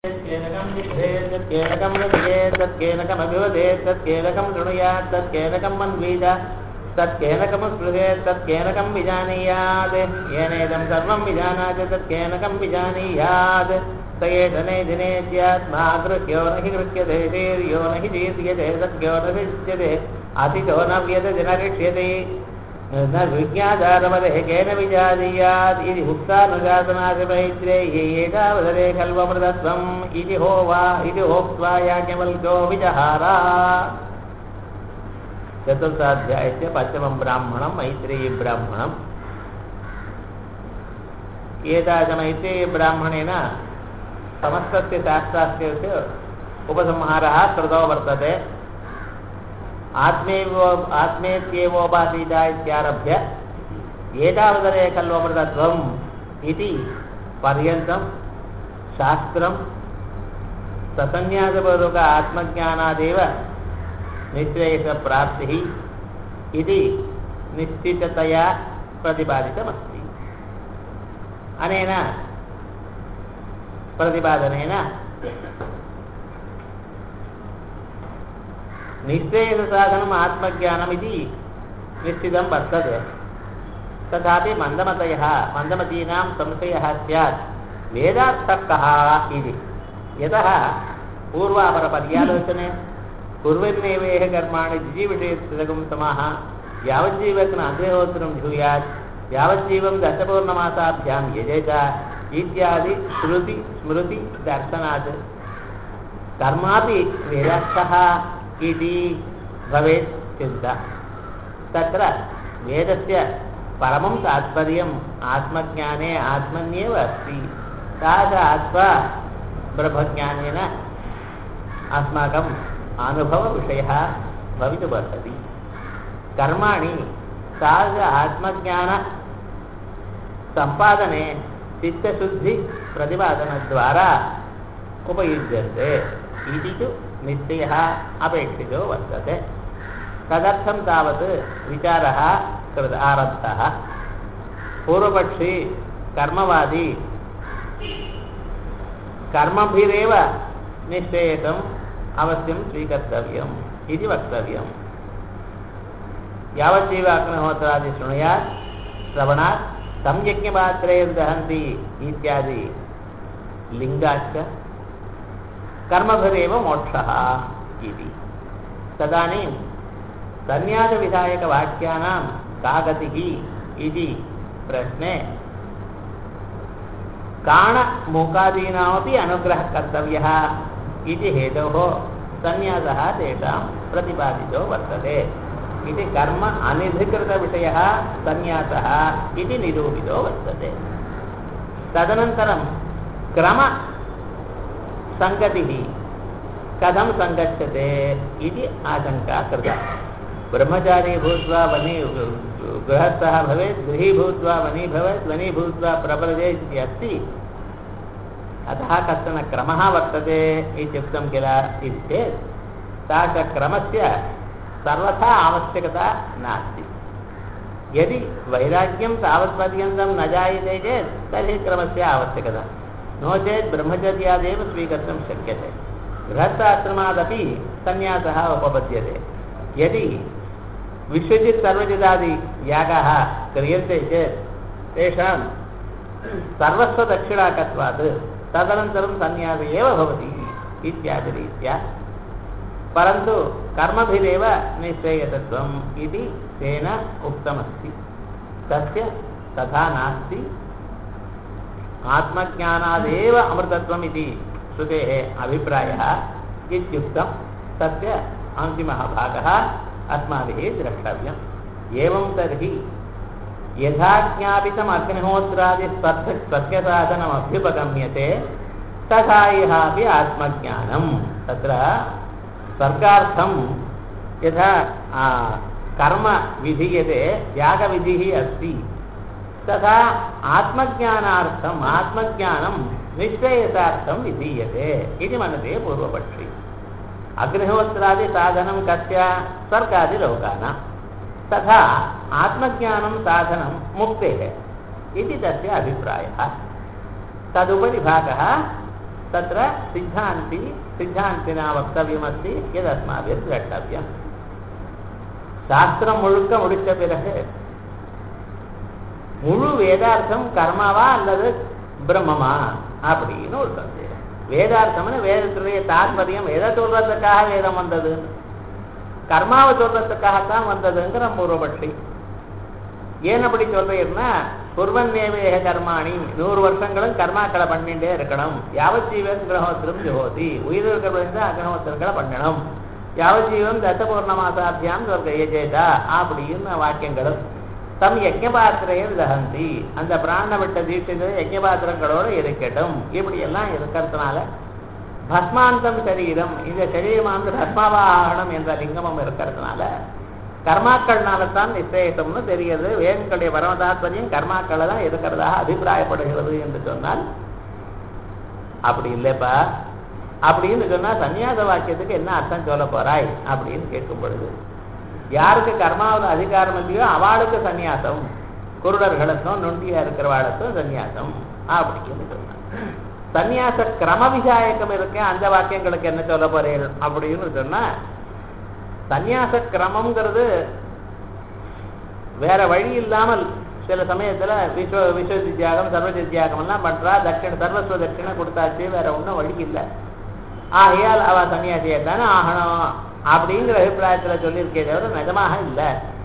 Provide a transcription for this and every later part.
तत्केनकं लिखेत् तत्केनकं रचयेत् तत्केनकमभिवदेत् तत्केनकं शृणुयात् तत्केनकं मन्वीत तत्केनकं स्पृहेत् तत्केनकं विजानीयात् येनेदं सर्वं विजानाति तत्केनकं विजानीयात् स एषणे दिने स्यात्मा गृह्यो न हि गृह्यते धीर्यो न हि दीर्यते सत्यो न विद्यते अतिथो न व्यदति न ऋक्ष्यते न विज्ञाधारमदे केन विजानीयात् इति उक्तानुशासनादिपैत्रे ये एतावदरे खल्वमृतत्वम् इति होवा इति होक्त्वा याज्ञवल्क्यो विजहार चतुर्थाध्यायस्य पञ्चमं ब्राह्मणं मैत्रेयीब्राह्मणम् एतादृशमैत्रेयीब्राह्मणेन समस्तस्य शास्त्रास्यस्य उपसंहारः कृतो वर्तते आत्मेव आत्मेत्येवोपासीता इत्यारभ्य एतावदरे खल्वमृतत्वम् इति पर्यन्तं शास्त्रं ससन्न्यासपूर्वक आत्मज्ञानादेव निश्चयसप्राप्तिः इति निश्चिततया प्रतिपादितमस्ति अनेन प्रतिपादनेन निश्चयसाधनम् आत्मज्ञानमिति निश्चितं वर्तते तथापि मन्दमतयः मन्दमतीनां संशयः स्यात् वेदार्थः कः इति यतः पूर्वापरपर्यालोचने कुर्वन्नेवेह कर्माणि जिजीविषयत्सगं समाः यावज्जीवत्न अग्निहोत्रं झूयात् यावज्जीवं दशपौर्णमासाभ्यां यजेत इत्यादि श्रुति स्मृति दर्शनात् कर्मापि वेदार्थः इति भवेत् चिन्ता तत्र वेदस्य परमं तात्पर्यम् आत्मज्ञाने आत्मन्येव अस्ति तादृश आत्मा ब्रह्मज्ञानेन अस्माकम् अनुभवविषयः भवितुमर्हति कर्माणि तादृश आत्मज्ञानसम्पादने चित्तशुद्धिप्रतिपादनद्वारा उपयुज्यन्ते इति तु निश्चयः अपेक्षितो वर्तते तदर्थं तावत् विचारः कृत आरब्धः पूर्वपक्षी कर्मवादी कर्मभिरेव निश्चयतम् अवश्यं स्वीकर्तव्यम् इति वक्तव्यम् यावज्जीव अग्निहोत्रादि शृणुयात् श्रवणात् सम्यज्ञपात्रेर्दहन्ति इत्यादि लिङ्गाच्च कर्मभिरेव मोक्षः इति तदानीं सन्न्यासविधायकवाक्यानां का गतिः इति प्रश्ने काणमूकादीनामपि अनुग्रहः कर्तव्यः इति हेतोः सन्न्यासः तेषां प्रतिपादितो वर्तते इति कर्म अनिधिकृतविषयः सन्न्यासः इति निरूपितो वर्तते तदनन्तरं क्रमसङ्गतिः कथं सङ्गच्छते इति आशङ्का कृता ब्रह्मचारी भूत्वा वनी गृहस्थः भवेत् गृही भूत्वा वनी भवेत् वनी भूत्वा प्रबलजेत् इति अस्ति अतः कश्चन क्रमः वर्तते इत्युक्तं किल इति चेत् तादृशक्रमस्य सर्वथा आवश्यकता नास्ति यदि वैराग्यं तावत्पर्यन्तं न जायते चेत् तर्हि क्रमस्य आवश्यकता नो चेत् ब्रह्मचर्यादेव स्वीकर्तुं शक्यते गृहस्थाश्रमादपि सन्न्यासः उपपद्यते यदि विश्वजित् सर्वजिदादि यागाः क्रियन्ते चेत् तेषां सर्वस्वदक्षिणाकत्वात् तदनन्तरं सन्न्यासः एव भवति इत्यादिरीत्या परन्तु कर्मभिरेव निश्चयतत्वम् इति तेन उक्तमस्ति तस्य तथा नास्ति आत्मज्ञानादेव अमृतत्वम् इति श्रुतेः अभिप्रायः इत्युक्तं तस्य अन्तिमः भागः अस्माभिः द्रष्टव्यम् एवं तर्हि यथा ज्ञापितम् अग्निहोत्रादिस्पर्श सत्यसाधनमभ्युपगम्यते तथा इह अपि आत्मज्ञानं तत्र स्वर्गार्थं यथा कर्म विधीयते यागविधिः अस्ति तथा आत्मज्ञानार्थम् आत्मज्ञानं निश्चयसार्थं विधीयते इति मनते पूर्वपक्षी अग्निहोत्रादिसाधनं कस्य स्वर्गादिलोकानां तथा आत्मज्ञानं साधनं मुक्तेः इति तस्य अभिप्रायः तदुपरि भागः तत्र सिद्धान्ति सिद्धान्तिना वक्तव्यमस्ति यदस्माभिः द्रष्टव्यम् சாஸ்திரம் முழுக்க முடிச்ச பிறகு முழு வேதார்த்தம் கர்மாவா அல்லது பிரம்மமா அப்படின்னு ஒரு சந்தேகம் வேதார்த்தம்னு வேதத்துடைய தாற்பயம் எதை சொல்றதுக்காக வேதம் வந்தது கர்மாவை சொல்றதுக்காகத்தான் வந்ததுங்கிற பூர்வபட்சி ஏன் அப்படி சொல்றீங்கன்னா குர்வன் நேவேக கர்மாணி நூறு வருஷங்களும் கர்மாக்களை பண்ணிட்டே இருக்கணும் யாவஜீவன் கிரகோத்திரம் ஜோதி உயிர் இருக்கிற அக்னோத்திரங்களை பண்ணணும் யாவஜீவன் தசபூர்ணமாசாத்தியாம் சொர்க்க ஏஜேதா அப்படின்னு வாக்கியங்களும் தம் யஜ்ஞபாத்திரையில் தகந்தி அந்த பிராண விட்ட தீட்சிதர் யஜ்ஞபாத்திரங்களோடு இருக்கட்டும் இப்படி எல்லாம் இருக்கிறதுனால பஸ்மாந்தம் சரீரம் இந்த சரீரமானது பஸ்மாவாகனம் என்ற லிங்கமும் இருக்கிறதுனால கர்மாக்கள்னால தான் நிச்சயத்தம்னு தெரிகிறது வேதங்களுடைய பரமதாத்பரியம் கர்மாக்கள் தான் இருக்கிறதாக அபிப்பிராயப்படுகிறது என்று சொன்னால் அப்படி இல்லைப்பா அப்படின்னு சொன்னா சன்னியாச வாக்கியத்துக்கு என்ன அர்த்தம் சொல்ல போறாய் அப்படின்னு கேட்கும் பொழுது யாருக்கு கர்மாவில் அதிகாரம் இல்லையோ அவளுக்கு சன்னியாசம் குருடர்களுக்கும் நொண்டியா இருக்கிறவாளுக்கும் சன்னியாசம் அப்படின்னு சொன்னாங்க சன்னியாச கிரம விசாயக்கம் இருக்கு அந்த வாக்கியங்களுக்கு என்ன சொல்ல போறேன் அப்படின்னு சொன்னா சந்நியாச கிரமம்ங்கிறது வேற வழி இல்லாமல் சில சமயத்துல விஸ்வ விஸ்வ தியாகம் சர்வ தியாகம் எல்லாம் பண்றா தட்சிண சர்வஸ்வ தட்சிணை கொடுத்தாச்சு வேற ஒன்றும் வழி இல்லை ஆகையால் அவ சன்னியாசியை தானே ஆகணும் அப்படிங்கிற அபிப்பிராயத்துல சொல்லியிருக்கே தவிர நிஜமாக இல்லை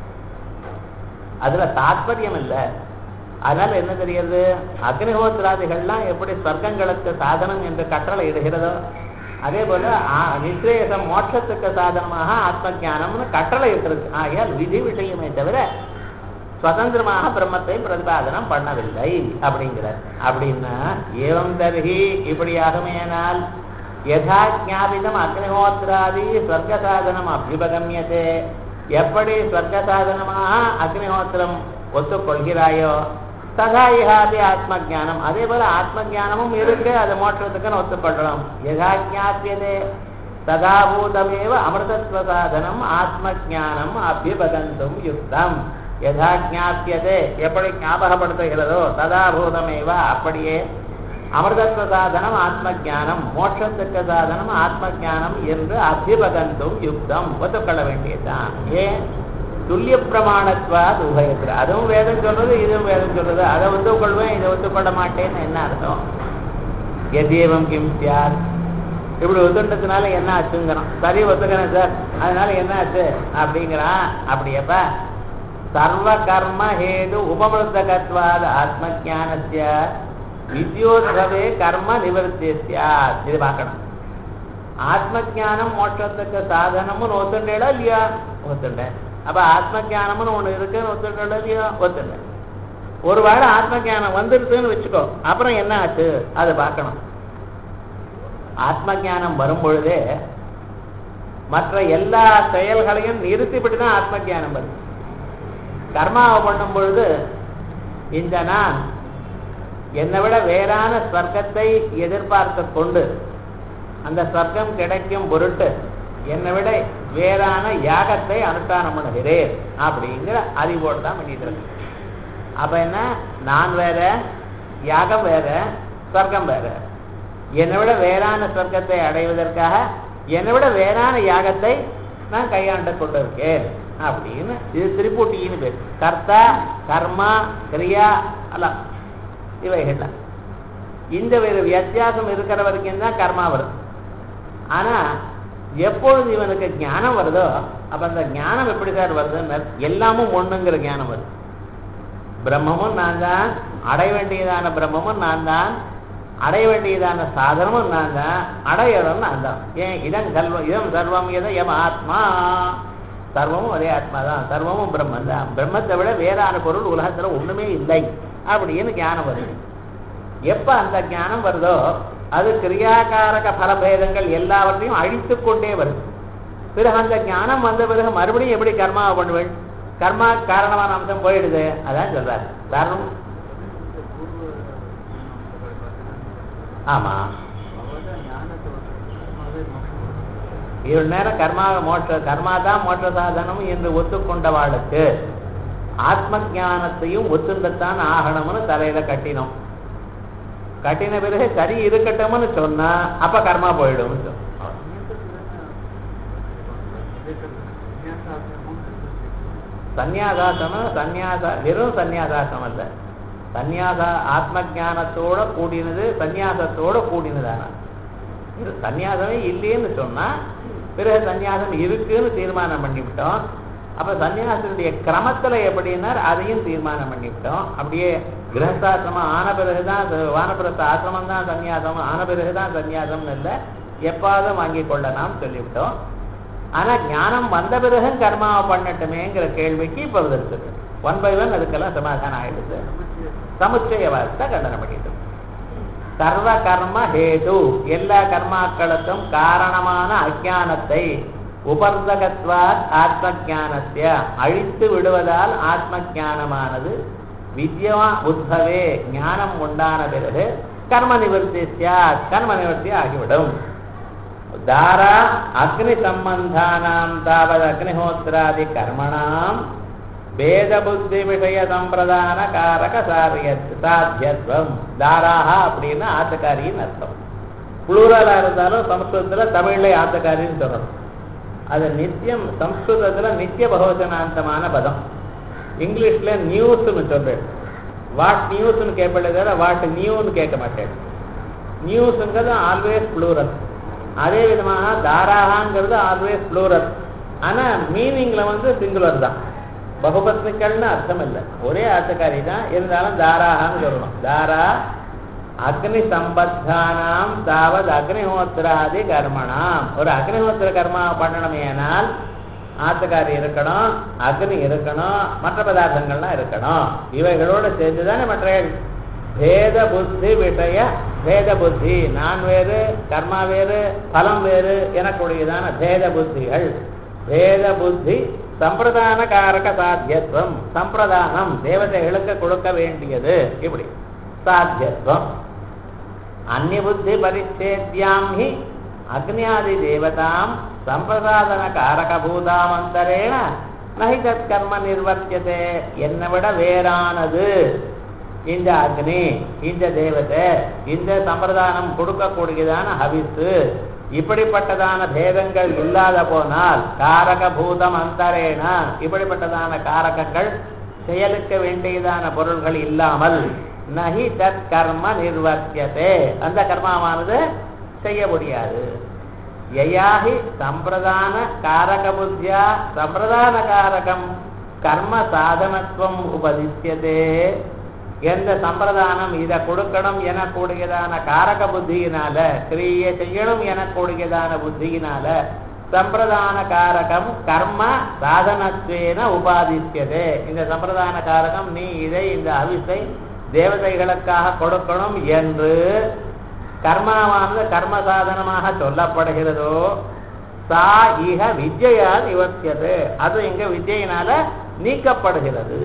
அதுல தாத்பரியம் இல்லை அதனால என்ன தெரிகிறது அக்னிஹோத்திராதிகள்லாம் எப்படி ஸ்வர்க்கங்களுக்கு சாதனம் என்று கட்டளை இடுகிறதோ அதே போல நிச்சயசம் மோட்சத்துக்கு சாதனமாக ஆத்ம ஜானம்னு கட்டளை இருக்கிறது ஆகையால் விதி விஷயமே தவிர சுதந்திரமாக பிரம்மத்தை பிரதிபாதனம் பண்ணவில்லை அப்படிங்கிறார் அப்படின்னா ஏவம் தருகி இப்படியாகுமேனால் யதா ஜாபிதம் அக்னிஹோத்திராதி ஸ்வர்க்க சாதனம் அபியுபகமியதே எப்படி ஸ்வர்க்க சாதனமாக அக்னிஹோத்திரம் ஒத்துக்கொள்கிறாயோ ததா இஹாபி ஆத்ம ஜானம் அதே போல ஆத்ம ஜானமும் இருக்கு அது மோட்சத்துக்குன்னு ஒத்துக்கொள்ளணும் யதா ஜாபியதே ததாபூதமேவ அமிர்தத்வ சாதனம் ஆத்ம ஜானம் அபியுபகந்தும் யுக்தம் யதா ஜாபியதே எப்படி ஞாபகப்படுத்துகிறதோ ததாபூதமேவ அப்படியே அமிர்தத்வ சாதனம் ஆத்ம ஜானம் மோட்சத்துக்கு சாதனம் ஆத்ம ஜானம் என்று அபிபகந்தும் யுக்தம் ஒத்துக்கொள்ள வேண்டியதுதான் ஏன் துல்லிய பிரமாணத்வாத் உபயத்தில் அதுவும் வேதம் சொல்றது இதுவும் வேதம் சொல்றது அதை ஒத்துக்கொள்வேன் இதை ஒத்துக்கொள்ள மாட்டேன்னு என்ன அர்த்தம் எதேவம் கிம் சியார் இப்படி ஒத்துண்டதுனால என்ன ஆச்சுங்கிறான் சரி ஒத்துக்கிறேன் சார் அதனால என்ன ஆச்சு அப்படிங்கிறான் அப்படியப்ப சர்வ கர்ம ஹேது உபமிருத்தகத்வாத் ஆத்ம ஜானஸ்ய வித்யோத்சவே கர்ம நிவர்த்தி இது பார்க்கணும் ஆத்ம ஜானம் மோட்சத்துக்கு சாதனம்னு ஒத்துண்டேடா இல்லையா ஒத்துண்டேன் அப்ப ஆத்ம ஜானம்னு ஒண்ணு இருக்குன்னு ஒத்துண்டேடா இல்லையா ஒத்துண்டேன் ஒரு வேளை ஆத்ம ஜானம் வந்துருதுன்னு வச்சுக்கோ அப்புறம் என்ன ஆச்சு அதை பார்க்கணும் ஆத்ம ஜானம் வரும் பொழுதே மற்ற எல்லா செயல்களையும் நிறுத்திவிட்டு தான் ஆத்ம ஜானம் வருது கர்மாவை பண்ணும் பொழுது இந்த நான் என்னை விட வேறான ஸ்வர்க்கத்தை எதிர்பார்த்து கொண்டு அந்த ஸ்வர்க்கம் கிடைக்கும் பொருட்டு என்னை விட வேறான யாகத்தை அனுஷ்டானம் பண்ணுகிறேன் அப்படிங்கிற அறிவோடு தான் பண்ணிட்டு இருக்கு அப்ப என்ன நான் வேற யாகம் வேற ஸ்வர்க்கம் வேற என்னை விட வேறான ஸ்வர்க்கத்தை அடைவதற்காக என்னை விட வேறான யாகத்தை நான் கையாண்டு கொண்டிருக்கேன் அப்படின்னு இது திரிபூட்டின்னு பேர் கர்த்தா கர்மா கிரியா அல்ல இவைகள்லாம் இந்த ஒரு வித்தியாசம் இருக்கிற வரைக்கும் தான் கர்மா வருது ஆனா எப்பொழுது இவனுக்கு ஞானம் வருதோ அப்ப அந்த ஞானம் எப்படி சார் வருதுன்னு எல்லாமும் ஒண்ணுங்கிற ஞானம் வருது பிரம்மமும் நான் தான் அடைய வேண்டியதான பிரம்மமும் நான் தான் அடைய வேண்டியதான சாதனமும் நான் தான் அடையணும் நான் தான் ஏன் இதம் சர்வம் இதம் சர்வம் எதை எம் ஆத்மா சர்வமும் ஒரே ஆத்மா தான் சர்வமும் பிரம்மன் தான் பிரம்மத்தை விட வேறான பொருள் உலகத்துல ஒண்ணுமே இல்லை அப்படின்னு ஞானம் வருது எப்ப அந்த ஞானம் வருதோ அது கிரியாகாரக பலபேதங்கள் எல்லாவற்றையும் அழித்து கொண்டே வருது பிறகு அந்த ஞானம் வந்த பிறகு மறுபடியும் எப்படி கர்மாவை பண்ணுவேன் கர்மா காரணமான அம்சம் போயிடுது அதான் சொல்றாரு காரணம் ஆமா இவ்வளவு நேரம் கர்மா மோட்ச கர்மா தான் மோட்ச சாதனம் என்று ஒத்துக்கொண்டவாளுக்கு ஆத்ம ஜானத்தையும் ஒத்துண்டத்தான் ஆகணும்னு தலையில கட்டினோம் கட்டின பிறகு கறி இருக்கட்டும்னு சொன்னா அப்ப கர்மா போயிடும் சந்நியாசாசனம் சந்நியாச வெறும் சந்நியாசாசனம் அல்ல சந்நியாச ஆத்ம ஞானத்தோட கூடினது சந்நியாசத்தோட கூடினதான இது சந்நியாசமே இல்லைன்னு சொன்னா பிறகு சந்நியாசம் இருக்குன்னு தீர்மானம் பண்ணிவிட்டோம் அப்ப சன்னியாசனுடைய கிரமத்துல எப்படின்னா அதையும் தீர்மானம் பண்ணிவிட்டோம் அப்படியே கிரகஸ்தாசிரமம் ஆன பிறகுதான் அது- வானப்பிரஸ்த ஆசிரமம் தான் சன்னியாசம் ஆன பிறகுதான் சன்னியாசம் இல்லை எப்பாவது வாங்கி கொள்ளலாம் சொல்லிவிட்டோம் ஆனா ஞானம் வந்த பிறகும் கர்மாவை பண்ணட்டுமேங்கிற கேள்விக்கு இப்ப பதில் ஒன் பை ஒன் அதுக்கெல்லாம் சமாதானம் ஆயிடுது சமுச்சயவாதத்தை கண்டனம் பண்ணிட்டு சர்வ கர்ம ஹேது எல்லா கர்மாக்களுக்கும் காரணமான அஜானத்தை உபர்தகத்வாத் ஆத்ம ஞானத்திய அழித்து விடுவதால் ஆத்ம ஞானமானது வித்யமா உத்பவே ஞானம் உண்டான பிறகு கர்ம நிவர்த்தி சியாத் கர்ம நிவர்த்தி ஆகிவிடும் தாரா அக்னி சம்பந்தானாம் தாவது அக்னிஹோத்திராதி கர்மணாம் வேத புத்தி விஷய சம்பிரதான காரக சாரிய சாத்தியத்துவம் தாராக அப்படின்னு ஆத்தக்காரின்னு அர்த்தம் புளூரலா இருந்தாலும் சம்ஸ்கிருதத்துல தமிழ்ல ஆத்தக்காரின்னு சொல்லணும் அது நித்தியம் சம்ஸ்கிருதத்துல நித்திய பகவச்சனாந்தமான பதம் இங்கிலீஷ்ல நியூஸ்னு சொல்றேன் வாட் நியூஸ்னு கேட்பதே தவிர வாட் நியூன்னு கேட்க மாட்டேன் நியூஸுங்கிறது ஆல்வேஸ் ப்ளூரல் அதே விதமாக தாராகாங்கிறது ஆல்வேஸ் ப்ளூரல் ஆனா மீனிங்ல வந்து சிங்குலர் தான் பகுபத்னிக்கள்னு அர்த்தம் இல்லை ஒரே ஆத்தக்காரி தான் இருந்தாலும் தாராகான்னு சொல்லணும் தாரா அக்னி சம்பத்தானாம் தாவது அக்னிஹோத்திராதி கர்மணாம் ஒரு அக்னிஹோத்திர கர்மா பண்ணணுமேனால் ஆத்துக்காரி இருக்கணும் அக்னி இருக்கணும் மற்ற பதார்த்தங்கள்லாம் இருக்கணும் இவைகளோட சேர்ந்துதானே மற்ற பேத புத்தி விஷய பேத புத்தி நான் வேறு கர்மா வேறு பலம் வேறு எனக்குடையதான பேத புத்திகள் பேத புத்தி சம்பிரதான காரக சாத்தியத்துவம் சம்பிரதானம் தேவதைகளுக்கு கொடுக்க வேண்டியது இப்படி சாத்தியத்துவம் அந்நிய புத்தி பரிச்சேத்யாம் ஹி அக்னியாதி தேவதாம் சம்பிரசாதன காரகபூதாமந்தரேண நகி தத் கர்ம நிர்வர்த்தியதே என்னை விட வேறானது இந்த அக்னி இந்த தேவதை இந்த சம்பிரதானம் கொடுக்கக்கூடியதான ஹவிசு இப்படிப்பட்டதான பேதங்கள் இல்லாத போனால் காரக பூதம் அந்தரேன இப்படிப்பட்டதான காரகங்கள் செயலுக்க வேண்டியதான பொருள்கள் இல்லாமல் நகி தத் கர்ம நிர்வர்த்தியதே அந்த கர்மாவானது செய்ய முடியாது யயாஹி சம்பிரதான காரக புத்தியா சம்பிரதான காரகம் கர்ம சாதனத்துவம் உபதித்தியதே எந்த சம்பிரதானம் இதை கொடுக்கணும் எனக்கூடியதான காரக புத்தியினால கிரியை செய்யணும் எனக்கூடியதான புத்தியினால சம்பிரதான காரகம் கர்ம சாதனத்வேன உபாதித்தியதே இந்த சம்பிரதான காரகம் நீ இதை இந்த அவிசை தேவதைகளுக்காக கொடுக்கணும் என்று கர்மாவானது கர்ம சாதனமாக சொல்லப்படுகிறதோ சா இக வித்யா நிவர்த்தியது அது இங்க வித்யினால நீக்கப்படுகிறது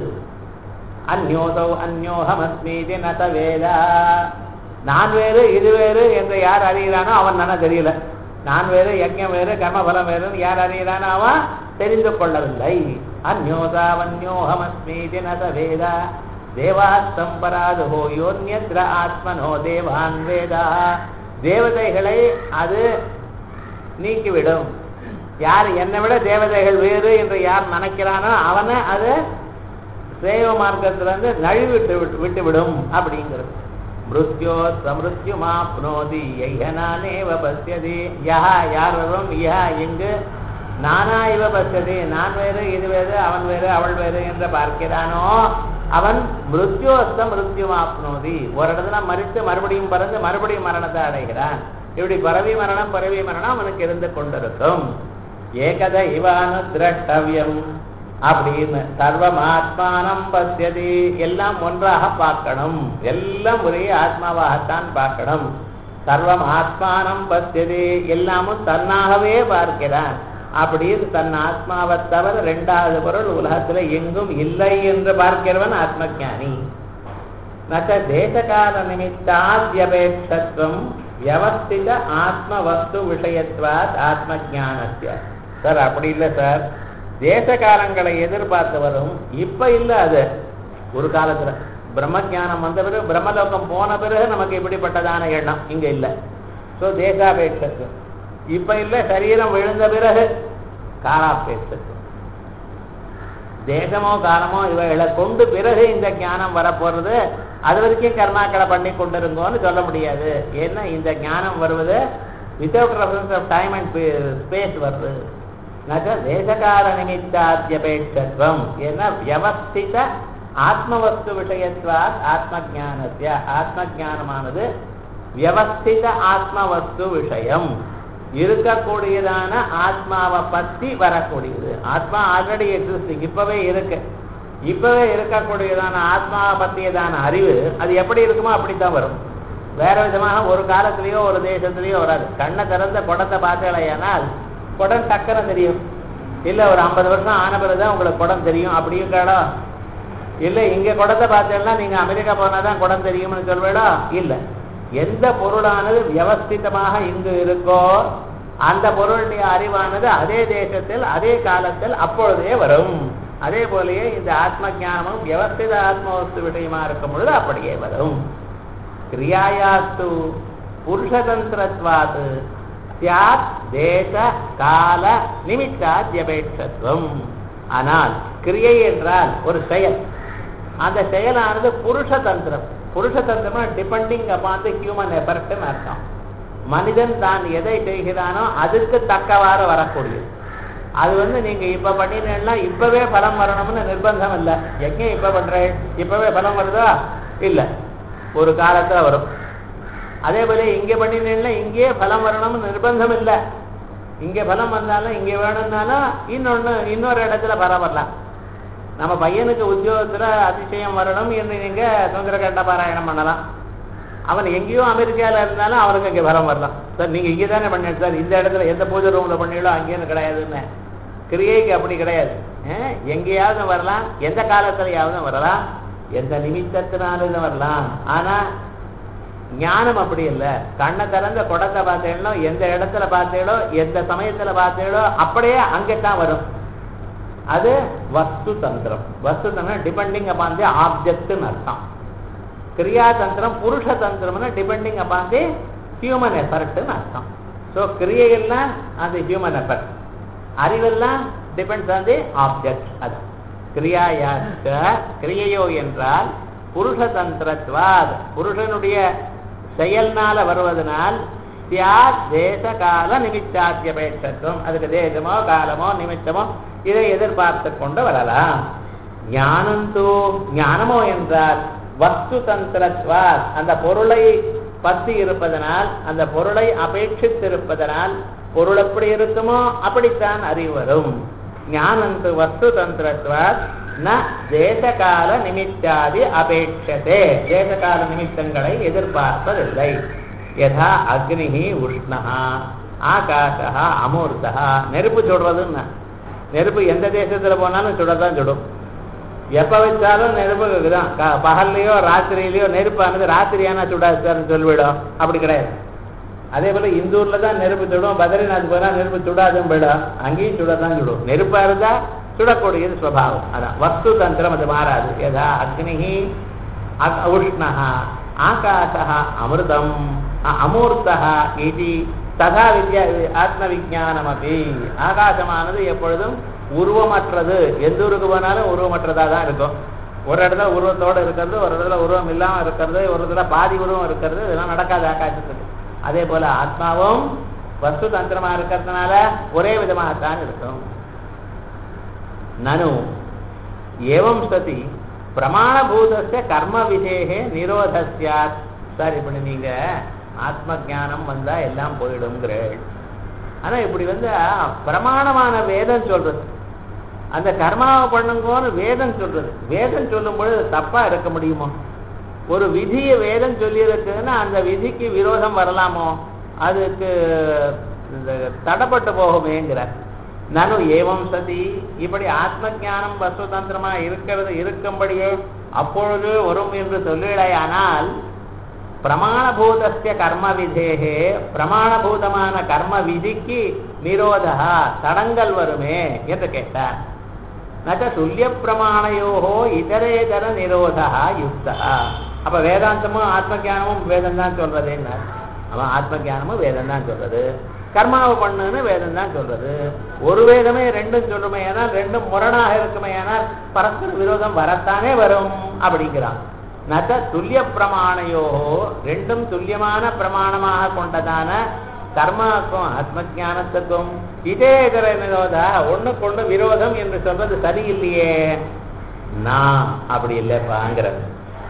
அந்யோதௌ அந்யோகமஸ்மீதி நத வேதா நான் வேறு இது வேறு என்று யார் அறிகிறானோ அவன் நான தெரியல நான் வேறு யஜ்யம் வேறு கர்மபலம் வேறுன்னு யார் அறிகிறானோ அவன் தெரிந்து கொள்ளவில்லை அந்யோதாவன்யோகமஸ்மீதி நத வேதா தேவாஸ்தம்பராது ஹோ யோன்யத்ர ஆத்மனோ தேவான் வேதா தேவதைகளை அது நீக்கிவிடும் யார் என்னை விட தேவதைகள் வேறு என்று யார் நினைக்கிறானோ அவனை அது சேவ மார்க்கத்திலிருந்து நழுவிட்டு விட்டு விட்டுவிடும் அப்படிங்கிறது மிருத்யோ சமிருத்யுமாப்னோதி ஐயனானேவ பசியதி யஹா யார் வரும் யா எங்கு நானா இவ பசியதி நான் வேறு இது வேறு அவன் வேறு அவள் வேறு என்று பார்க்கிறானோ அவன் மிருத்யோஸ்த மிருத்யுமாப்னோதி ஒரு இடத்துல மறித்து மறுபடியும் பறந்து மறுபடியும் மரணத்தை அடைகிறான் இப்படி பரவி மரணம் பரவி மரணம் அவனுக்கு இருந்து கொண்டிருக்கும் ஏகத இவானு திரஷ்டவியம் அப்படின்னு சர்வமாத்மானம் பசியதி எல்லாம் ஒன்றாக பார்க்கணும் எல்லாம் ஒரே ஆத்மாவாகத்தான் பார்க்கணும் சர்வம் ஆத்மானம் பசியதி எல்லாமும் தன்னாகவே பார்க்கிறான் அப்படின்னு தன் ஆத்மாவை தவிர ரெண்டாவது பொருள் உலகத்துல எங்கும் இல்லை என்று பார்க்கிறவன் ஆத்மஜானி நச்ச தேசகால நிமித்தாத்யபேட்சத்துவம் வியவஸ்தித ஆத்ம வஸ்து விஷயத்வாத் ஆத்ம ஜானத்திய சார் அப்படி இல்லை சார் தேச காலங்களை எதிர்பார்த்து வரும் இப்ப இல்ல அது ஒரு காலத்துல பிரம்ம வந்த பிறகு பிரம்மலோகம் போன பிறகு நமக்கு இப்படிப்பட்டதான எண்ணம் இங்க இல்ல ஸோ தேசாபேட்சத்துவம் இப்ப இல்ல சரீரம் விழுந்த பிறகு காலாபேட்சத்துவம் தேசமோ காலமோ இவைகளை கொண்டு பிறகு இந்த ஞானம் வரப்போறது அது வரைக்கும் கர்மாக்களை பண்ணி கொண்டிருங்கோன்னு சொல்ல முடியாது ஏன்னா இந்த ஞானம் வருவது without reference of time and space வருது நக தேசகால நிமித்தாத்தியபேட்சத்துவம் ஏன்னா வியவஸ்தித ஆத்மவஸ்து விஷயத்வாத் ஆத்ம ஜானத்திய ஆத்ம ஜானமானது வியவஸ்தித ஆத்மவஸ்து விஷயம் இருக்கக்கூடியதான ஆத்மாவை பத்தி வரக்கூடியது ஆத்மா ஆல்ரெடி எக்ஸிஸ்டிங் இப்பவே இருக்கு இப்பவே இருக்கக்கூடியதான ஆத்மாவை பத்தியதான அறிவு அது எப்படி இருக்குமோ அப்படித்தான் வரும் வேற விதமாக ஒரு காலத்திலேயோ ஒரு தேசத்திலேயோ வராது கண்ணை திறந்த குடத்தை பார்த்தேனால் குடம் டக்குன்னு தெரியும் இல்ல ஒரு ஐம்பது வருஷம் ஆன பிறகுதான் உங்களுக்கு குடம் தெரியும் அப்படியும் கேடோ இல்ல இங்க குடத்தை பார்த்தேன்னா நீங்க அமெரிக்கா போனாதான் குடம் தெரியும்னு சொல்வேடோ இல்ல எந்த பொருளானது வியவஸ்திதமாக இங்கு இருக்கோ அந்த பொருளுடைய அறிவானது அதே தேசத்தில் அதே காலத்தில் அப்பொழுதே வரும் அதே போலயே இந்த ஆத்ம ஞானமும் வியவஸ்தித ஆத்மவஸ்து விஷயமா இருக்கும் பொழுது அப்படியே வரும் கிரியாயாஸ்து புருஷதந்திரத்வாத் சியாத் தேச கால நிமித்தாத்யபேட்சத்துவம் ஆனால் கிரியை என்றால் ஒரு செயல் அந்த செயலானது புருஷ தந்திரம் புருஷ தந்திரமா டிபெண்டிங் அப்பான் தி ஹியூமன் எஃபர்ட்னு அர்த்தம் மனிதன் தான் எதை செய்கிறானோ அதுக்கு தக்கவாறு வரக்கூடியது அது வந்து நீங்க இப்ப பண்ணினா இப்பவே பலம் வரணும்னு நிர்பந்தம் இல்லை எங்க இப்ப பண்றேன் இப்பவே பலம் வருதா இல்ல ஒரு காலத்துல வரும் அதே போல இங்க பண்ணினா இங்கேயே பலம் வரணும்னு நிர்பந்தம் இல்லை இங்க பலம் வந்தாலும் இங்க வேணும்னாலும் இன்னொன்னு இன்னொரு இடத்துல பலம் வரலாம் நம்ம பையனுக்கு உத்தியோகத்துல அதிசயம் வரணும் என்று நீங்க சுந்தரகண்ட பாராயணம் பண்ணலாம் அவன் எங்கேயோ அமெரிக்கால இருந்தாலும் அவனுக்கு இங்க வரம் வரலாம் சார் நீங்க இங்கே தானே பண்ண சார் இந்த இடத்துல எந்த பூஜை ரூம்ல பண்ணீங்களோ அங்கேயும் கிடையாதுன்னு கிரியைக்கு அப்படி கிடையாது அஹ், எங்கேயாவது வரலாம் எந்த காலத்திலேயாவது வரலாம் எந்த நிமித்தத்தினாலும் வரலாம் ஆனா ஞானம் அப்படி இல்லை கண்ணை திறந்த குடத்தை பார்த்தீங்களோ எந்த இடத்துல பார்த்தீங்களோ எந்த சமயத்துல பார்த்தீங்களோ அப்படியே அங்கத்தான் வரும் அது வஸ்து தந்திரம் வஸ்து தந்திரம் டிபெண்டிங் அப்பான் தி ஆப்ஜெக்ட்னு அர்த்தம் கிரியா தந்திரம் புருஷ தந்திரம்னா டிபெண்டிங் அப்பான் தி ஹியூமன் எஃபர்ட்னு அர்த்தம் ஸோ கிரியையெல்லாம் அது ஹியூமன் எஃபர்ட் அறிவெல்லாம் டிபெண்ட்ஸ் ஆன் தி ஆப்ஜெக்ட் அது கிரியாயாச்ச கிரியையோ என்றால் புருஷ தந்திரத்வாத் புருஷனுடைய செயல்னால வருவதனால் தியாத் தேச கால நிமித்தாத்தியபேட்சத்துவம் அதுக்கு தேசமோ காலமோ நிமித்தமோ இதை எதிர்பார்த்து கொண்டு வரலாம் ஞானந்தோ ஞானமோ என்றால் வஸ்து தந்திரத்வாத் அந்த பொருளை பத்தி இருப்பதனால் அந்த பொருளை அபேட்சித்திருப்பதனால் பொருள் எப்படி இருக்குமோ அப்படித்தான் அறிவு வரும் ஞானந்து வஸ்து தந்திரத்வாத் ந தேசகால நிமித்தாதி அபேட்சதே தேசகால நிமித்தங்களை எதிர்பார்ப்பதில்லை யதா அக்னிஹி உஷ்ணா ஆகாஷா அமூர்த்தா நெருப்பு சுடுறதுன்னா நெருப்பு எந்த தேசத்துல போனாலும் சுடத்தான் சுடும் எப்ப வச்சாலும் நெருப்பு தான் க- பகல்லையோ ராத்திரியிலயோ நெருப்பானது ராத்திரியானா சுடாது சார்னு சொல்லிவிடும் அப்படி கிடையாது அதே போல இந்தூர்ல தான் நெருப்பு சுடும் பத்ரிநாத் போனா நெருப்பு சுடாதும் போயிடும் அங்கேயும் சுடத்தான் சுடும் நெருப்பா இருந்தா சுடக்கூடியது ஸ்வபாவம் அதான் வஸ்து தந்திரம் அது மாறாது யதா அக்னிஹி அக்- உஷ்ணः ஆகாசः அமிர்தம் அ- அமூர்த்தः இது ததா வித்யா ஆத்மவிஜானமபி ஆகாசமானது எப்பொழுதும் உருவமற்றது எந்த ஊருக்கு போனாலும் உருவமற்றதா தான் இருக்கும் ஒரு இடத்துல உருவத்தோட இருக்கிறது ஒரு இடத்துல உருவம் இல்லாம இருக்கிறது ஒரு இடத்துல பாதி உருவம் இருக்கிறது இதெல்லாம் நடக்காது ஆகாசத்துக்கு அதே போல ஆத்மாவும் வஸ்து தந்திரமா இருக்கிறதுனால ஒரே விதமாகத்தான் இருக்கும் நனு ஏவம் சதி பிரமாணபூதஸ்ய கர்ம விதேகே நிரோத சியாத் சார் இப்படி நீங்க ஆத்ம ஞானம் வந்தா எல்லாம் போயிடுங்கிறேள் ஆனா இப்படி வந்து பிரமாணமான வேதம் சொல்றது அந்த கர்மாவை பண்ணுங்கன்னு வேதம் சொல்றது வேதம் சொல்லும் பொழுது தப்பா இருக்க முடியுமோ ஒரு விதியை வேதம் சொல்லி இருக்குன்னா அந்த விதிக்கு விரோதம் வரலாமோ அதுக்கு இந்த தடப்பட்டு போகுமேங்கிறார் நனு ஏவம் சதி இப்படி ஆத்ம ஞானம் வசுதந்திரமா இருக்கிறது இருக்கும்படியே அப்பொழுது வரும் என்று சொல்லிடையானால் பிரமாணபூதஸ்ய கர்ம விதேகே பிரமாணபூதமான கர்ம விதிக்கு நிரோதா தடங்கல் வருமே என்று கேட்டார் நச்ச துல்லிய பிரமாணையோகோ இதரேதர நிரோதா யுக்தா அப்ப வேதாந்தமும் ஆத்ம ஞானமும் வேதம் தான் சொல்றது என்ன அவன் ஆத்ம ஞானமும் வேதம் தான் சொல்றது கர்மாவை பண்ணுன்னு வேதம் தான் சொல்றது ஒரு வேதமே ரெண்டும் சொல்லுமே ஏனால் ரெண்டும் முரணாக இருக்குமே ஏனால் பரஸ்பர விரோதம் வரத்தானே வரும் அப்படிங்கிறான் நச்ச துல்லிய பிரமாணையோ ரெண்டும் துல்லியமான பிரமாணமாக கொண்டதான கர்மாக்கும் ஆத்ம ஞானத்துக்கும் இதே இதர விரோதா ஒண்ணுக்கு ஒண்ணு விரோதம் என்று சொல்றது சரியில்லையே நான் அப்படி இல்லைப்பாங்கிறது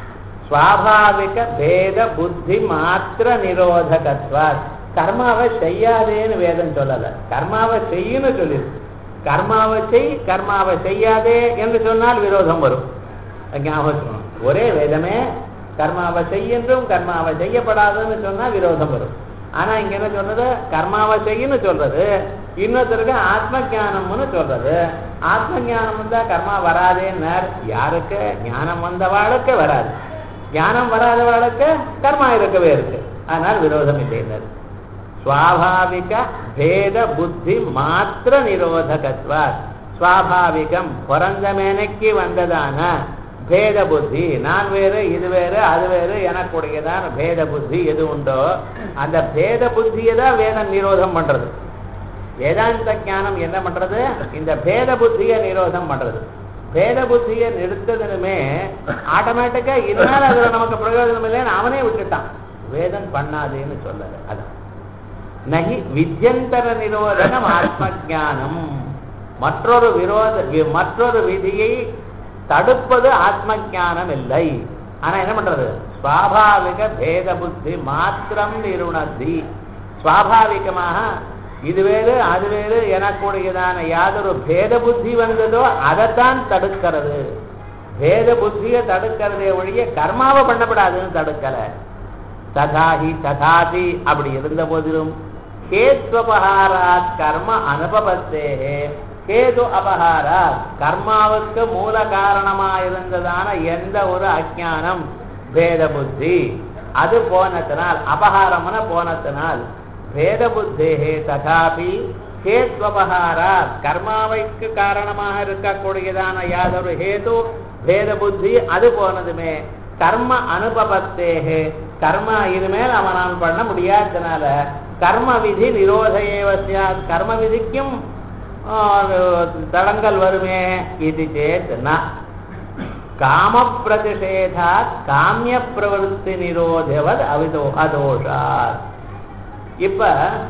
சுவாபாவிக பேத புத்தி மாத்திர நிரோதகத்வாத் கர்மாவை செய்யாதேன்னு வேதம் சொல்லல கர்மாவை செய்யுன்னு சொல்லிருக்கு கர்மாவை செய் கர்மாவை செய்யாதே என்று சொன்னால் விரோதம் வரும் ஞாபகம் வச்சுக்கணும். ஒரே வேதமே கர்மாவை செய்யென்றும் கர்மாவை செய்யப்படாதுன்னு சொன்னா விரோதம் வரும் ஆனா இங்க என்ன சொல்றது கர்மாவை செய்யன்னு சொல்றது இன்னொருத்தருக்கு ஆத்ம ஞானம்னு சொல்றது ஆத்ம ஞானம் வந்தா கர்மா வராதேன்னார் யாருக்கு ஞானம் வந்தவாளுக்கு வராது ஞானம் வராதவாளுக்கு கர்மா இருக்கவே இருக்கு ஆனால் விரோதம் இல்லைன்னார் சுவாபாவிக பேத புத்தி மாத்திர நிரோதகத்வா சுவாபாவிகம் பிறந்த மேனைக்கு வந்ததான பேத புத்தி நான் வேறு இது வேறு அது வேறு எனக்குடையதான பேத புத்தி எது உண்டோ அந்த பேத புத்தியை தான் வேதம் நிரோதம் பண்றது வேதாந்த ஞானம் என்ன பண்றது இந்த பேத புத்தியை நிரோதம் பண்றது பேத புத்தியை நிறுத்ததுமே ஆட்டோமேட்டிக்கா இதனால அதுல நமக்கு பிரயோஜனம் இல்லைன்னு அவனே விட்டுட்டான் வேதம் பண்ணாதேன்னு சொல்லல அதான் நகி வித்யந்தர நிரோதனம் ஆத்ம ஞானம் மற்றொரு விரோத வி- மற்றொரு விதியை தடுப்பது ஆத்ம ஞானம் இல்லை ஆனா என்ன பண்றது சுவாபாவிக பேத புத்தி மாத்திரம் நிருணத்தி சுவாபாவிகமாக இது வேறு அது வேறு எனக்கூடியதான யாதொரு பேத புத்தி வந்ததோ அதைத்தான் தடுக்கிறது பேத புத்தியை தடுக்கிறதே ஒழிய கர்மாவை பண்ணப்படாதுன்னு தடுக்கல ததாஹி ததாதி அப்படி இருந்த போதிலும் கேத்வபகாராத் கர்ம அனுபவத்தே கேது அபகாராத் கர்மாவுக்கு மூல காரணமா இருந்ததான எந்த ஒரு அஜானம் பேத புத்தி அது போனத்தினால் அபகாரம்னு போனத்தினால் பேத புத்தேகே ததாபி ஹேத்வபகாராத் கர்மாவைக்கு காரணமாக இருக்கக்கூடியதான யாதொரு ஹேது பேத புத்தி அது போனதுமே கர்ம அனுபவத்தேகே கர்மா இனிமேல் அவனால் பண்ண முடியாததுனால கர்ம விதி நிரோத ஏவசியா கர்ம விதிக்கும் ஆ, தடங்கள் வருமே இது சேத் ந காம பிரதிஷேதா காமிய பிரவருத்தி நிரோதவத் அவிதோ அதோஷாத் இப்ப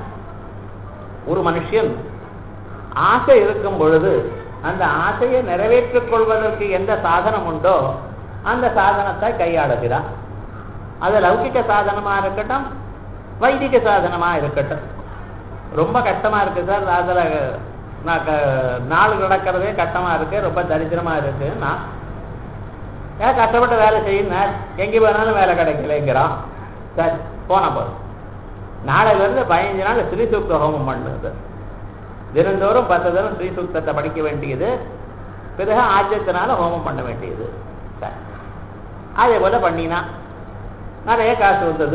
ஒரு மனுஷன் ஆசை இருக்கும் பொழுது அந்த ஆசையை நிறைவேற்றிக் கொள்வதற்கு எந்த சாதனம் உண்டோ அந்த சாதனத்தை கையாளுகிறான் அது லௌகிக சாதனமா இருக்கட்டும் வைதிக சாதனமா இருக்கட்டும் ரொம்ப கஷ்டமா இருக்கு சார் அதுல நான் க- நாள் நடக்கிறதே கஷ்டமா இருக்கு ரொம்ப தரித்திரமா இருக்குன்னா ஏன் கஷ்டப்பட்டு வேலை செய்யினார் எங்க வேணாலும் வேலை கிடைக்கலைங்கிறான் சரி போன போதும் நாளையில இருந்து பதினஞ்சு நாள் ஸ்ரீசூக்த ஹோமம் பண்ணுது தினந்தோறும் பத்து தினம் ஸ்ரீசூக்தத்தை படிக்க வேண்டியது பிறகு ஆஜத்தினால ஹோமம் பண்ண வேண்டியது சரி அதே போல பண்ணினா நிறைய காசு வந்தது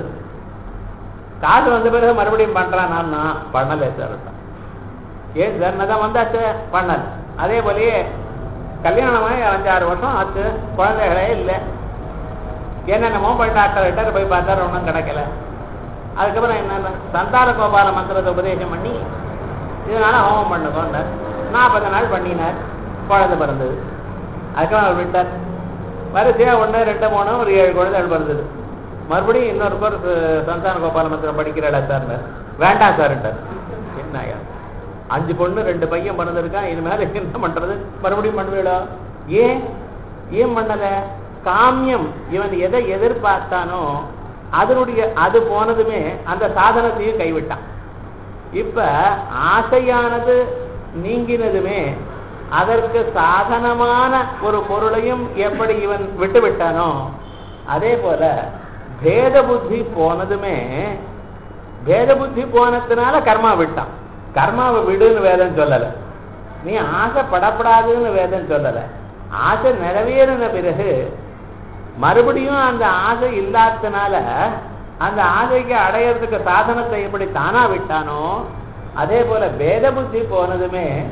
காசு வந்த பிறகு மறுபடியும் பண்றான் நான் பண்ணலை சார் ஏன் சார் நான் தான் வந்தாச்சு பண்ணல அதே போலயே கல்யாணமாகி அஞ்சாறு வருஷம் ஆச்சு குழந்தைகளே இல்லை என்னென்னமோ போய் டாக்டர் கிட்ட போய் பார்த்தா ஒன்றும் கிடைக்கல அதுக்கப்புறம் என்ன சந்தான கோபால மந்திரத்தை உபதேசம் பண்ணி இதனால ஹோமம் பண்ணுங்கன்னார் நாற்பது நாள் பண்ணினார் குழந்தை பிறந்தது அதுக்கப்புறம் அவர் விட்டார் வரிசையா ஒன்று ரெண்டு மூணு ஒரு ஏழு குழந்தைகள் பிறந்தது மறுபடியும் இன்னொரு பேர் ச- சந்தான கோபால மந்திரம் படிக்கிறடா சார் வேண்டாம் சார்ன்ட்டார் என்ன ஐயா அஞ்சு பொண்ணு ரெண்டு பையன் பிறந்திருக்கான் இனிமேல் என்ன பண்றது மறுபடியும் பண்ணுவேடா ஏன் ஏன் பண்ணல காமியம் இவன் எதை எதிர்பார்த்தானோ அதனுடைய அது போனதுமே அந்த சாதனத்தையும் கைவிட்டான் இப்ப ஆசையானது நீங்கினதுமே அதற்கு சாதனமான ஒரு பொருளையும் எப்படி இவன் விட்டு விட்டானோ அதே போல பேத புத்தி போனதுமே பேத புத்தி போனதுனால கர்மா விட்டான் கர்மாவை விடுன்னு வேதம் சொல்லல நீ ஆசைப்படப்படாதுன்னு வேதம் சொல்லல ஆசை நிறைவேறின பிறகு மறுபடியும் அந்த ஆசை இல்லாததுனால அந்த ஆசைக்கு அடையறதுக்கு சாதனத்தை எப்படி தானா விட்டானோ அதே போல பேத புத்தி போனதுமே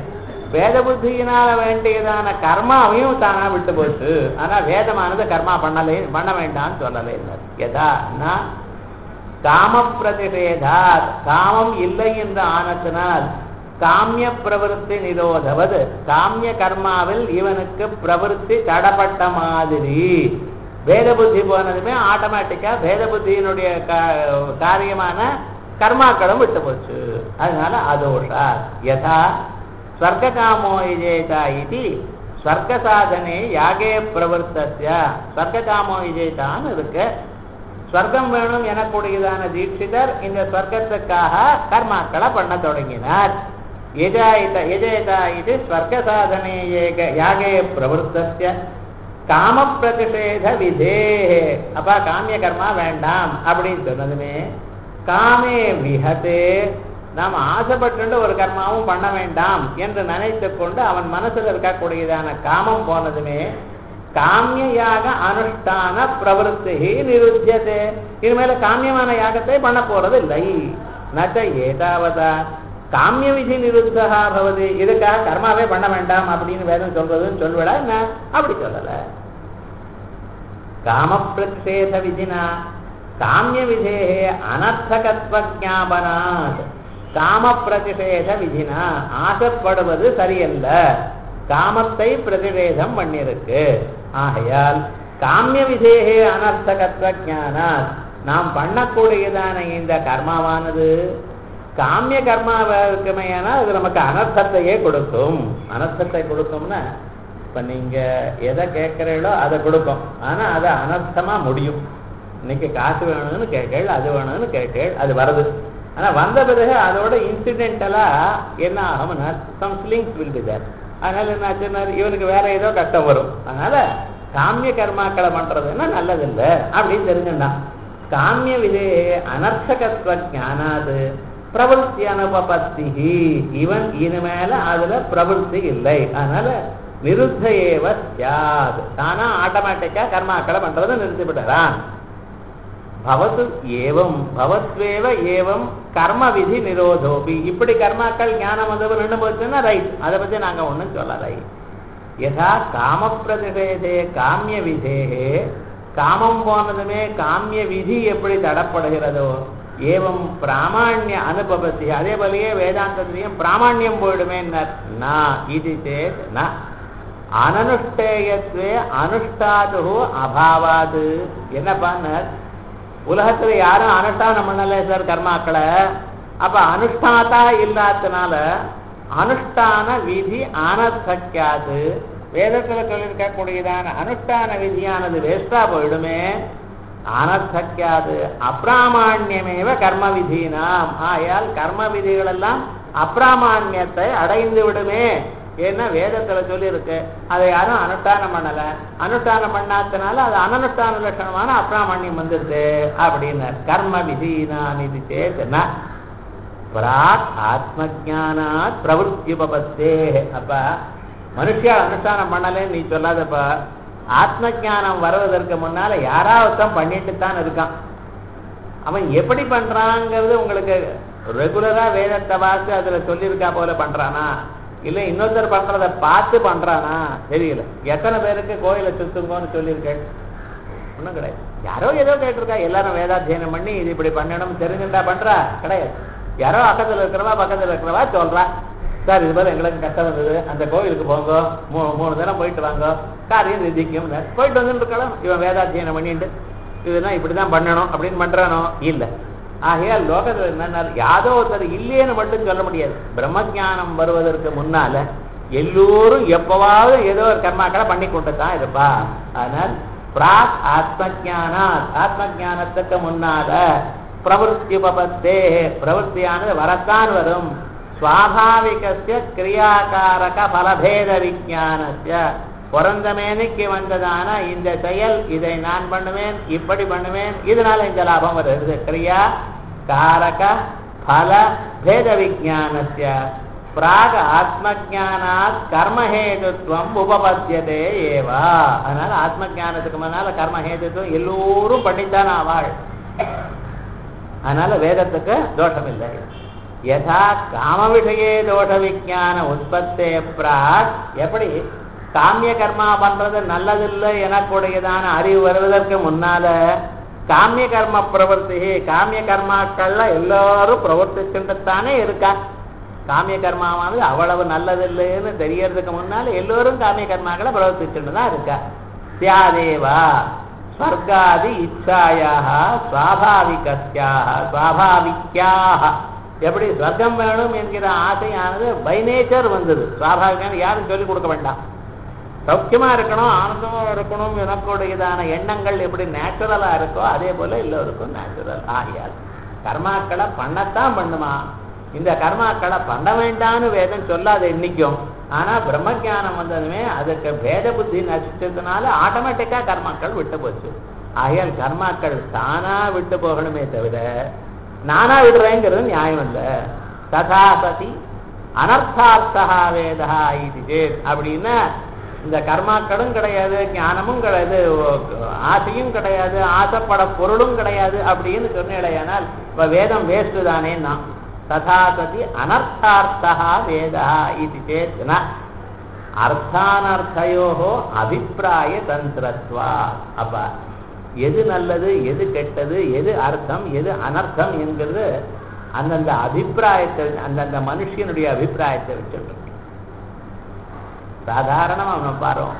வேத புத்தியினால வேண்டியதான கர்மாவையும் தானா விட்டு போச்சு ஆனா வேதமானது கர்மா பண்ணலை பண்ண வேண்டாம்னு சொல்லலை எதா நான் காம பிரதிஷேதாத் காமம் இல்லை என்று ஆனத்தினால் காமிய பிரவருத்தி நிரோதவது காமிய கர்மாவில் இவனுக்கு பிரவருத்தி தடப்பட்ட மாதிரி வேத புத்தி போனதுமே ஆட்டோமேட்டிக்கா வேத புத்தியினுடைய கா- காரியமான கர்மாக்களும் விட்டு போச்சு அதனால அதோஷா யதா ஸ்வர்காமோ விஜேதா இது ஸ்வர்க சாதனை யாகே பிரவர்த்தஸ்ய ஸ்வர்காமோ விஜேதான்னு இருக்கு ஸ்வர்க்கம் வேணும் எனக்கூடியதான தீட்சிதர் இந்த ஸ்வர்க்கத்துக்காக கர்மாக்களை பண்ண தொடங்கினார் எஜாயித எஜேதா இது ஸ்வர்க்க சாதனை ஏக யாகே பிரவருத்தஸ்ய காம பிரதிஷேத விதே அப்பா காமிய கர்மா வேண்டாம் அப்படின்னு சொன்னதுமே காமே விஹதே நாம் ஆசைப்பட்டு ஒரு கர்மாவும் பண்ண வேண்டாம் என்று நினைத்து கொண்டு அவன் மனசுல இருக்கக்கூடியதான காமம் போனதுமே காமிய யாக அனுஷ்டான பிரவருத்தி நிருத்தியதே இனிமேல காமியமான யாகத்தை பண்ண போறது இல்லை நச்ச ஏதாவதா காமிய விதி நிருத்தகா பவதி இதுக்காக கர்மாவே பண்ண வேண்டாம் அப்படின்னு வேதம் சொல்றதுன்னு சொல்லுவடா என்ன அப்படி சொல்லல காம பிரதிஷேத விதினா காமிய விதே அனர்த்தகத்வ ஜாபனாத் காம பிரதிஷேத விதினா ஆசைப்படுவது சரியல்ல காமத்தை பிரதிஷேதம் பண்ணிருக்கு ஆகையால் காமிய விதேகே அனர்த்தகத்வ ஞானாத் நாம் பண்ணக்கூடியதான இந்த கர்மாவானது காமிய கர்மாவா இருக்குமையானால் அது நமக்கு அனர்த்தத்தையே கொடுக்கும் அனர்த்தத்தை கொடுக்கும்னா இப்ப நீங்க எதை கேட்கிறீங்களோ அதை கொடுக்கும் ஆனா அது அனர்த்தமா முடியும் இன்னைக்கு காசு வேணும்னு கேட்கள் அது வேணும்னு கேட்கள் அது வருது ஆனா வந்த பிறகு அதோட இன்சிடென்டலா என்ன ஆகும்னா சம் ஸ்லிங்ஸ் வில் பி தேர் அதனால என்ன ஆச்சுன்னா இவனுக்கு வேற ஏதோ கஷ்டம் வரும் அதனால காமிய கர்மாக்களை பண்றதுன்னா நல்லதில்லை அப்படின்னு தெரிஞ்சுட்டான் காமிய விதே அனர்த்தகத்துவ ஞானாது பிரவருத்தி அனுபபத்தி இவன் இனிமேல அதுல பிரவருத்தி இல்லை அதனால நிருத்த ஏவ சியாது தானா ஆட்டோமேட்டிக்கா கர்மாக்களை பண்றதை நிறுத்திவிடுறான் பவத்து ஏவம் பவத்வேவ ஏவம் கர்ம விதி நிரோதோபி இப்படி கர்மாக்கள் ஞானம் வந்தவர் நின்று போச்சுன்னா ரைட் அதை பத்தி நாங்க ஒண்ணும் சொல்லலை யதா காம பிரதிஷேதே காமிய விதேகே காமம் போனதுமே காமிய விதி எப்படி தடப்படுகிறதோ ஏவம் பிராமாண்ய அனுபவத்தி அதே போலயே வேதாந்தத்திலையும் பிராமாண்யம் போயிடுமே நான் இது சேத் ந அனனுஷ்டேயத்வே அனுஷ்டாது அபாவாது என்னப்பான்னார் உலகத்துல யாரும் அனுஷ்டானம் பண்ணல சார் கர்மாக்களை அப்ப அனுஷ்டாதா இல்லாதனால அனுஷ்டான விதி அனர்த்தக்காது வேதத்துல சொல்லியிருக்கக்கூடியதான அனுஷ்டான விதியானது வேஸ்டா போயிடுமே அனர்த்தக்காது அப்பிராமாண்யமேவ கர்ம விதீனாம் ஆயால் கர்ம விதிகள் எல்லாம் அப்பிராமாண்யத்தை அடைந்து விடுமே ஏன்னா வேதத்துல சொல்லியிருக்கு அதை யாரும் அனுஷ்டானம் பண்ணல அனுஷ்டானம் பண்ணாதனால அது அனனுஷ்டான லட்சணமான அப்பிராமணியம் வந்துருது அப்படின்னார் கர்ம விதீனாம் இது சேத்தனா பிராக் ஆத்ம ஜானாத் பிரவருத்தியுபபத்தே அப்ப மனுஷியா அனுஷ்டானம் பண்ணலன்னு நீ சொல்லாதப்பா ஆத்ம ஞானம் வருவதற்கு முன்னால யாராவதும் பண்ணிட்டு தான் இருக்கான் அவன் எப்படி பண்றாங்கிறது உங்களுக்கு ரெகுலரா வேதத்தை வாசி அதுல சொல்லியிருக்கா போல பண்றானா இல்ல இன்னொருத்தர் பண்றத பார்த்து பண்றானா தெரியல எத்தனை பேருக்கு கோயிலை சுத்துங்கன்னு சொல்லியிருக்கேன் ஒண்ணும் கிடையாது யாரோ ஏதோ கேட்டிருக்கா எல்லாரும் வேதாத்தியனம் பண்ணி இது இப்படி பண்ணணும் தெரிஞ்சுட்டா பண்றா கிடையாது யாரோ பக்கத்துல இருக்கிறவா பக்கத்துல இருக்கிறவா சொல்றா சார் இது போல எங்களுக்கு கஷ்டம் வந்தது அந்த கோவிலுக்கு போங்க மூணு மூணு தினம் போயிட்டு வாங்க காரியம் நிதிக்கும் போயிட்டு வந்துட்டு இருக்கலாம் இவன் வேதாத்தியனம் பண்ணிட்டு இதெல்லாம் இப்படிதான் பண்ணணும் அப்படின்னு பண்றானோ இல்ல ஆகையால் லோகத்துல என்ன யாதோ ஒருத்தர் இல்லையேன்னு மட்டும் சொல்ல முடியாது பிரம்மஜானம் வருவதற்கு முன்னால எல்லோரும் எப்பவாவது ஏதோ ஒரு கர்மாக்களை பண்ணி கொண்டு தான் இருப்பா அதனால் பிராக் ஆத்ம ஜானா ஆத்ம ஜானத்துக்கு முன்னால பிரவருத்தி உபபத்தே பிரவருத்தியானது வரத்தான் வரும் சுவாபாவிகசிய கிரியாகாரக பலபேத விஜானசிய பிறந்த மேனிக்கு வந்ததான இந்த செயல் இதை நான் பண்ணுவேன் இப்படி பண்ணுவேன் இதனால இந்த லாபம் வருது கிரியா காரக பல பேத விஜானசிய பிராக ஆத்ம ஜானாத் கர்மஹேதுத்வம் உபபத்தியதே ஏவா அதனால ஆத்ம ஜானத்துக்கு முன்னால கர்மஹேதுத்வம் எல்லோரும் பண்ணித்தான் ஆவாள் அதனால வேதத்துக்கு தோஷம் இல்லை யதா காம விஷயே தோஷ விஜான உற்பத்தே பிராக் எப்படி காமிய கர்மா பண்றது நல்லதில்லை எனக்கூடியதான அறிவு வருவதற்கு முன்னால காமிய கர்ம பிரவர்த்தி காமிய கர்மாக்கள்ல எல்லாரும் பிரவர்த்திச்சுட்டுத்தானே இருக்கா காமிய கர்மாவானது அவ்வளவு நல்லதில்லைன்னு தெரியறதுக்கு முன்னால எல்லோரும் காமிய கர்மாக்களை பிரவர்த்திச்சுட்டு தான் இருக்கா சியாதேவா ஸ்வர்காதி இச்சாயாக சுவாபாவிகஸ்யாக சுவாபாவிக்காக எப்படி ஸ்வர்க்கம் வேணும் என்கிற ஆசையானது பை நேச்சர் வந்தது சுவாபாவிகான யாரும் சொல்லிக் கொடுக்க வேண்டாம் சௌக்கியமா இருக்கணும் ஆனந்தமா இருக்கணும் எனக்குடையதான எண்ணங்கள் எப்படி நேச்சுரலா இருக்கோ அதே போல எல்லோருக்கும் நேச்சுரல் ஆகியாது கர்மாக்களை பண்ணத்தான் பண்ணுமா இந்த கர்மாக்களை பண்ண வேண்டாம்னு வேதம் சொல்லாது இன்னைக்கும் ஆனா பிரம்ம ஞானம் வந்ததுமே அதுக்கு வேத புத்தி நசிச்சதுனால ஆட்டோமேட்டிக்கா கர்மாக்கள் விட்டு போச்சு ஆகையால் கர்மாக்கள் தானா விட்டு போகணுமே தவிர நானா விடுறேங்கிறது நியாயம் இல்ல ததா சதி அனர்த்தார்த்தா வேதா இது சேத் அப்படின்னா இந்த கர்மாக்களும் கிடையாது ஞானமும் கிடையாது ஆசையும் கிடையாது ஆசைப்பட பொருளும் கிடையாது அப்படின்னு சொன்னேடையானால் இப்ப வேதம் வேஸ்ட் தானேன்னா ததா சதி அனர்த்தார்த்தா வேதா இது சேத்னா அர்த்தானர்த்தயோ அபிப்பிராய தந்திரத்வா அப்ப எது நல்லது எது கெட்டது எது அர்த்தம் எது அனர்த்தம் என்கிறது அந்தந்த அபிப்பிராயத்தை அந்தந்த மனுஷனுடைய அபிப்பிராயத்தை வச்சுட்டு சாதாரணமா அவனை பாரோம்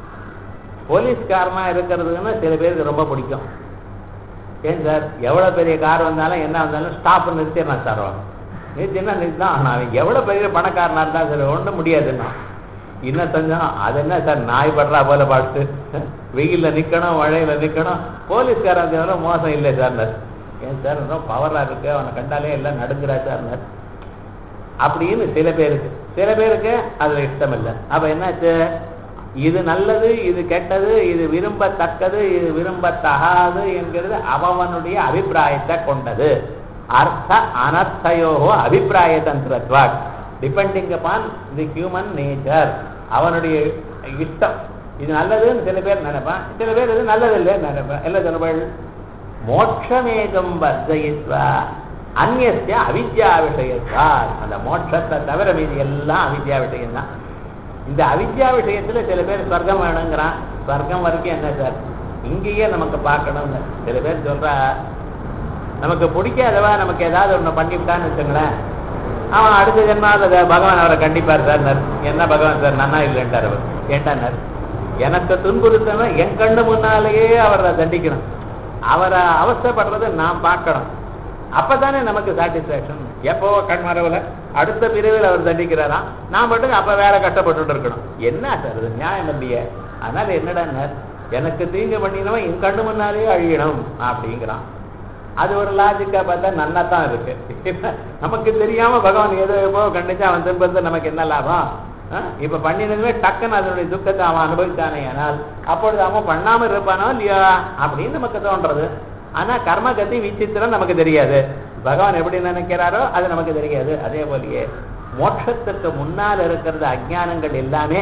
போலீஸ்காரமா இருக்கிறதுன்னு சில பேருக்கு ரொம்ப பிடிக்கும் ஏன் சார் எவ்வளவு பெரிய கார் வந்தாலும் என்ன வந்தாலும் ஸ்டாப் நிறுத்திடலாம் சார் நிறுத்தினா நிறுத்தான் ஆனால் அவன் எவ்வளவு பெரிய பணக்காரனா இருந்தா சரி ஒன்றும் முடியாதுன்னா இன்னும் கொஞ்சம் அது என்ன சார் நாய் படுறா போல பார்த்து வெயில்ல நிக்கணும் மழையில நிக்கணும் போலீஸ்காரன் தவிர மோசம் இல்லை சார் ஏன் சார் ரொம்ப பவரா இருக்கு அவனை கண்டாலே எல்லாம் நடுங்குறா சார் அப்படின்னு சில பேருக்கு சில பேருக்கு அதுல இஷ்டம் இல்லை அப்ப என்னாச்சு இது நல்லது இது கெட்டது இது விரும்பத்தக்கது இது விரும்பத்தகாது என்கிறது அவனுடைய அபிப்பிராயத்தை கொண்டது அர்த்த அனர்த்தயோகோ அபிப்பிராய தந்திரத்வாட் depending upon the human nature அவனுடைய இஷ்டம் இது நல்லதுன்னு சில பேர் நினைப்பான் சில பேர் இது நல்லது இல்லைன்னு நினைப்பான் என்ன சொல்லுவாள் மோட்சமேகம் வர்ஜயித்வா அந்நிய அவித்யா விஷயத்தால் அந்த மோட்சத்தை தவிர மீதி எல்லாம் அவித்யா விஷயம் தான் இந்த அவித்யா விஷயத்துல சில பேர் ஸ்வர்க்கம் வேணுங்கிறான் ஸ்வர்க்கம் வரைக்கும் என்ன சார் இங்கேயே நமக்கு பார்க்கணும்னு சில பேர் சொல்றா நமக்கு பிடிக்காதவா நமக்கு ஏதாவது ஒண்ணு பண்ணிவிட்டான்னு வச்சுங்களேன் அவன் அடுத்த ஜென்மாவது பகவான் அவரை கண்டிப்பார் சார் என்ன பகவான் சார் நன்னா இல்லைன்ட்டார் அவர் ஏண்டார் எனக்கு துன்புறுத்தவன் என் கண்ணு முன்னாலேயே அவரை தண்டிக்கணும் அவரை அவஸ்தைப்படுறதை நான் பார்க்கணும் அப்பதானே நமக்கு சாட்டிஸ்பாக்சன் எப்போ கண்மரவுல அடுத்த பிரிவில் அவர் தண்டிக்கிறாராம் நான் மட்டும் அப்ப வேற கஷ்டப்பட்டு இருக்கணும் என்ன சார் இது நியாயம் இல்லையே அதனால என்னடா எனக்கு தீங்கு பண்ணினவன் என் கண்ணு முன்னாலேயே அழியணும் அப்படிங்கிறான் அது ஒரு லாஜிக்கா பார்த்தா நல்லா தான் இருக்கு நமக்கு தெரியாம பகவான் ஏதோ எப்போ கண்டிச்சு அவன் திரும்ப நமக்கு என்ன லாபம் இப்ப பண்ணினதுமே டக்குன்னு அதனுடைய துக்கத்தை அவன் அனுபவித்தானே ஆனால் அப்பொழுது அவன் பண்ணாம இருப்பானோ இல்லையா அப்படின்னு நமக்கு தோன்றது ஆனா கர்ம கதி விசித்திரம் நமக்கு தெரியாது பகவான் எப்படி நினைக்கிறாரோ அது நமக்கு தெரியாது அதே போலயே மோட்சத்துக்கு முன்னால் இருக்கிறது அஜானங்கள் எல்லாமே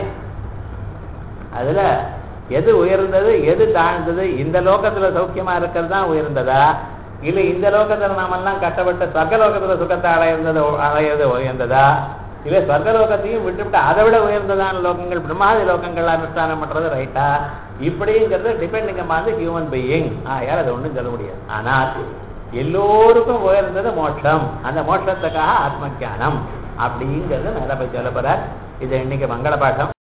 அதுல எது உயர்ந்தது எது தாழ்ந்தது இந்த லோகத்துல சௌக்கியமா இருக்கிறது தான் உயர்ந்ததா இல்ல இந்த லோகத்துல நாமெல்லாம் கஷ்டப்பட்டு சொர்க்கலோகத்துல சுகத்தை அடைந்தது அடையிறது உயர்ந்ததா இல்ல சொர்க்கலோகத்தையும் விட்டுவிட்டு அதை விட உயர்ந்ததான லோகங்கள் பிரம்மாதி லோகங்கள் அனுஷ்டானம் பண்றது ரைட்டா இப்படிங்கிறது டிபெண்டிங் வந்து ஹியூமன் பீயிங் யார் அதை ஒண்ணும் சொல்ல முடியாது ஆனால் எல்லோருக்கும் உயர்ந்தது மோட்சம் அந்த மோட்சத்துக்காக ஆத்ம ஜானம் அப்படிங்கிறது மேல போய் சொல்ல போற இது இன்னைக்கு மங்கள பாடம்